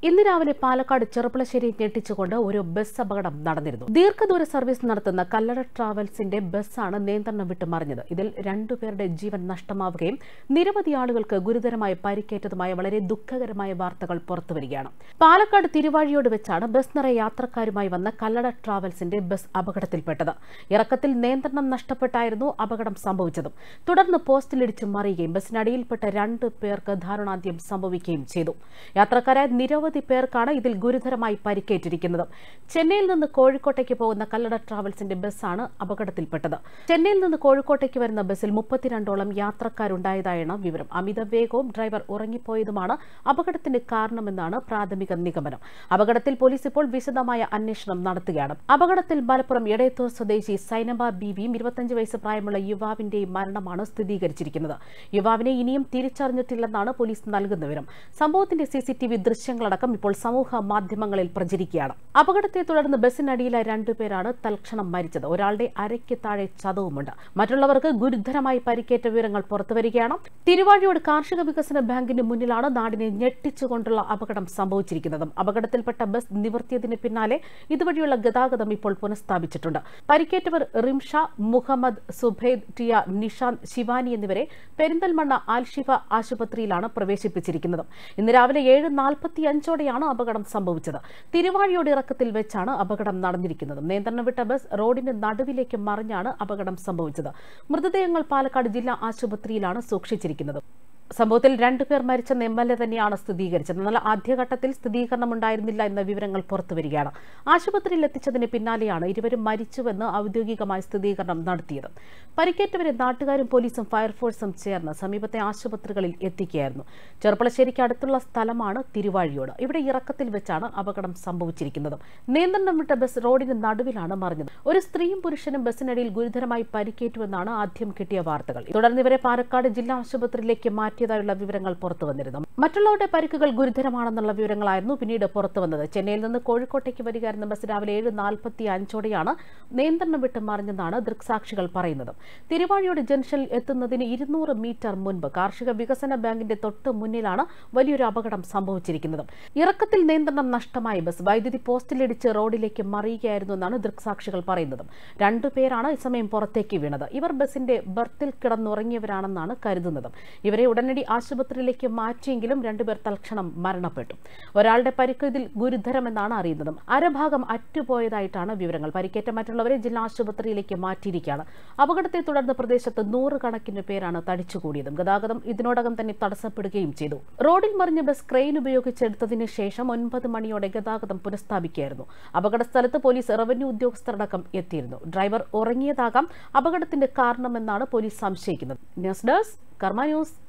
ഇന്ന് രാവിലെ പാലക്കാട് ചെറുപ്പളശ്ശേരി ഞെട്ടിച്ചുകൊണ്ട് ഒരു ബസ് അപകടം നടന്നിരുന്നു ദീർഘദൂര സർവീസ് നടത്തുന്ന കല്ലട ട്രാവൽസിന്റെ ബസ്സാണ് നിയന്ത്രണം വിട്ട് മറിഞ്ഞത് ഇതിൽ രണ്ടുപേരുടെ ജീവൻ നഷ്ടമാവുകയും നിരവധി ആളുകൾക്ക് ഗുരുതരമായി പരിക്കേറ്റതുമായ വളരെ ദുഃഖകരമായ വാർത്തകൾ പുറത്തുവരികയാണ് പാലക്കാട് തിരുവാഴിയോട് വെച്ചാണ് ബസ് നിറയെ യാത്രക്കാരുമായി വന്ന കല്ലട ട്രാവൽസിന്റെ ബസ് അപകടത്തിൽപ്പെട്ടത് ഇറക്കത്തിൽ നിയന്ത്രണം നഷ്ടപ്പെട്ടായിരുന്നു അപകടം സംഭവിച്ചതും തുടർന്ന് പോസ്റ്റിലിടിച്ച് മറിയുകയും ബസ്സിനടിയിൽപ്പെട്ട രണ്ട് പേർക്ക് ദാരുണാന്ത്യം സംഭവിക്കുകയും ചെയ്തു യാത്രക്കാരായ നിരവധി പേർക്കാണ് ഇതിൽ ഗുരുതരമായി പരിക്കേറ്റിരിക്കുന്നത് ചെന്നൈയിൽ നിന്ന് കോഴിക്കോട്ടേക്ക് പോകുന്ന കല്ലട ട്രാവൽസിന്റെ ബസ്സാണ് അപകടത്തിൽപ്പെട്ടത് ചെന്നൈയിൽ നിന്ന് കോഴിക്കോട്ടേക്ക് വരുന്ന ബസ്സിൽ മുപ്പത്തിരണ്ടോളം യാത്രക്കാരുണ്ടായതായാണ് വിവരം അമിത വേഗവും ഡ്രൈവർ ഉറങ്ങിപ്പോയതുമാണ് അപകടത്തിന് കാരണമെന്നാണ് പ്രാഥമിക നിഗമനം അപകടത്തിൽ പോലീസ് ഇപ്പോൾ വിശദമായ അന്വേഷണം നടത്തുകയാണ് അപകടത്തിൽ മലപ്പുറം എടയത്തൂർ സ്വദേശി സൈനബ ബീവിയും ഇരുപത്തഞ്ച് വയസ്സ് പ്രായമുള്ള യുവാവിന്റെയും മരണമാണ് സ്ഥിരീകരിച്ചിരിക്കുന്നത് യുവാവിനെ ഇനിയും തിരിച്ചറിഞ്ഞിട്ടില്ലെന്നാണ് പോലീസ് നൽകുന്ന വിവരം സംഭവത്തിന്റെ സിസിടിവി ദൃശ്യങ്ങളടക്കം ഇപ്പോൾ സമൂഹ മാധ്യമങ്ങളിൽ പ്രചരിക്കുകയാണ് അപകടത്തെ തുടർന്ന് ബസ്സിനടിയിലായ രണ്ടുപേരാണ് തൽക്ഷണം മരിച്ചത് ഒരാളുടെ അരയ്ക്ക് താഴെ ചതവുമുണ്ട് മറ്റുള്ളവർക്ക് ഗുരുതരമായി പരിക്കേറ്റ വിവരങ്ങൾ പുറത്തുവരികയാണ് തിരുവാഴിയോട് കാർഷിക വികസന ബാങ്കിന് മുന്നിലാണ് നാടിനെ ഞെട്ടിച്ചുകൊണ്ടുള്ള അപകടം സംഭവിച്ചിരിക്കുന്നതും അപകടത്തിൽപ്പെട്ട ബസ് നിവർത്തിയതിന് പിന്നാലെ ഇതുവഴിയുള്ള ഗതാഗതം ഇപ്പോൾ പുനഃസ്ഥാപിച്ചിട്ടുണ്ട് പരിക്കേറ്റവർ റിംഷ മുഹമ്മദ് സുബൈദ് ടിയ നിഷാന്ത് ശിവാനി എന്നിവരെ പെരിന്തൽമണ്ണ ആൽഷിഫ ആശുപത്രിയിലാണ് പ്രവേശിപ്പിച്ചിരിക്കുന്നത് ഇന്ന് രാവിലെ ഏഴ് നാൽപ്പത്തി അഞ്ചോടെയാണ് അപകടം സംഭവിച്ചത് തിരുവാഴിയോട് ഇറക്കത്തിൽ വെച്ചാണ് അപകടം നടന്നിരിക്കുന്നത് നിയന്ത്രണം വിട്ട ബസ് റോഡിന് നടുവിലേക്ക് മറിഞ്ഞാണ് അപകടം സംഭവിച്ചത് മൃതദേഹങ്ങൾ പാലക്കാട് ജില്ലാ ആശുപത്രിയിലാണ് സൂക്ഷിച്ചിരിക്കുന്നത് സംഭവത്തിൽ രണ്ടുപേർ മരിച്ചെന്ന് എം എൽ എ തന്നെയാണ് സ്ഥിരീകരിച്ചത് എന്നാൽ ആദ്യഘട്ടത്തിൽ സ്ഥിരീകരണം ഉണ്ടായിരുന്നില്ല എന്ന വിവരങ്ങൾ പുറത്തുവരികയാണ് ആശുപത്രിയിൽ എത്തിച്ചതിന് പിന്നാലെയാണ് ഇരുവരും മരിച്ചുവെന്ന് ഔദ്യോഗികമായ സ്ഥിരീകരണം നടത്തിയത് പരിക്കേറ്റവരെ നാട്ടുകാരും പോലീസും ഫയർഫോഴ്സും ചേർന്ന് സമീപത്തെ ആശുപത്രികളിൽ എത്തിക്കുകയായിരുന്നു ചെറുപ്പളശ്ശേരിക്ക് അടുത്തുള്ള സ്ഥലമാണ് തിരുവാഴിയോട് ഇവിടെ ഇറക്കത്തിൽ വെച്ചാണ് അപകടം സംഭവിച്ചിരിക്കുന്നത് നിയന്ത്രണം വിട്ട ബസ് റോഡിന് നടുവിലാണ് മറിഞ്ഞത് ഒരു സ്ത്രീയും പുരുഷനും ബസ്സിനിടയിൽ ഗുരുതരമായി പരിക്കേറ്റുവെന്നാണ് ആദ്യം കിട്ടിയ വാർത്തകൾ തുടർന്ന് ഇവരെ പാലക്കാട് ജില്ലാ ആശുപത്രിയിലേക്ക് മാറ്റിയതായുള്ള വിവരങ്ങൾ പുറത്തു വന്നിരുന്നു മറ്റുള്ളവരുടെ പരിക്കുകൾ ഗുരുതരമാണെന്നുള്ള വിവരങ്ങളായിരുന്നു പിന്നീട് പുറത്തു വന്നത് ചെന്നൈയിൽ നിന്ന് കോഴിക്കോട്ടേക്ക് വരികയായിരുന്ന ബസ് രാവിലെ ഏഴ് നാൽപ്പത്തി അഞ്ചോടെയാണ് നിയന്ത്രണം വിട്ട് മറിഞ്ഞെന്നാണ് ദൃക്സാക്ഷികൾ പറയുന്നത് തിരുവാഴിയോട് ജംഗ്ഷനിൽ എത്തുന്നതിന് ഇരുന്നൂറ് മീറ്റർ മുൻപ് കാർഷിക വികസന ബാങ്കിന്റെ തൊട്ട് മുന്നിലാണ് വലിയൊരു അപകടം സംഭവിച്ചിരിക്കുന്നത് ഇറക്കത്തിൽ നിയന്ത്രണം നഷ്ടമായ ബസ് വൈദ്യുതി പോസ്റ്റിലിടിച്ച് റോഡിലേക്ക് മറിയുകയായിരുന്നു എന്നാണ് ദൃക്സാക്ഷികൾ പറയുന്നത് രണ്ടുപേരാണ് ഈ സമയം പുറത്തേക്ക് വീണത് ഇവർ ബസിന്റെ ബർത്തിൽ കിടന്നുറങ്ങിയവരാണെന്നാണ് കരുതുന്നത് ഇവരെ ഉടനടി ആശുപത്രിയിലേക്ക് മാറ്റിയെങ്കിലും രണ്ടുപേർ തൽക്ഷണം മരണപ്പെട്ടു ഒരാളുടെ പരിക്ക് ഇതിൽ ഗുരുതരമെന്നാണ് അറിയുന്നത് അരഭാഗം അറ്റുപോയതായിട്ടാണ് വിവരങ്ങൾ പരിക്കേറ്റ മറ്റുള്ളവരെ ജില്ലാ ആശുപത്രിയിലേക്ക് മാറ്റിയിരിക്കുകയാണ് അപകടത്തെ തുടർന്ന് പ്രദേശത്ത് നൂറുകണക്കിന് പേരാണ് തടിച്ചുകൂടിയതും ഗതാഗതം ഇതിനോടകം തന്നെ തടസ്സപ്പെടുകയും ചെയ്തു റോഡിൽ മറിഞ്ഞ ബസ് ക്രെയിൻ ഉപയോഗിച്ചെടുത്തതിന് ശേഷം ഒൻപത് മണിയോടെ ഗതാഗതം പുനഃസ്ഥാപിക്കുകയായിരുന്നു അപകട സ്ഥലത്ത് പോലീസ് റവന്യൂ ഉദ്യോഗസ്ഥരടക്കം എത്തിയിരുന്നു ഡ്രൈവർ ഉറങ്ങിയതാകാം അപകടത്തിന്റെ കാരണമെന്നാണ് പോലീസ് സംശയിക്കുന്നത് ന്യൂസ് ഡെസ്ക് കർമ്മ ന്യൂസ്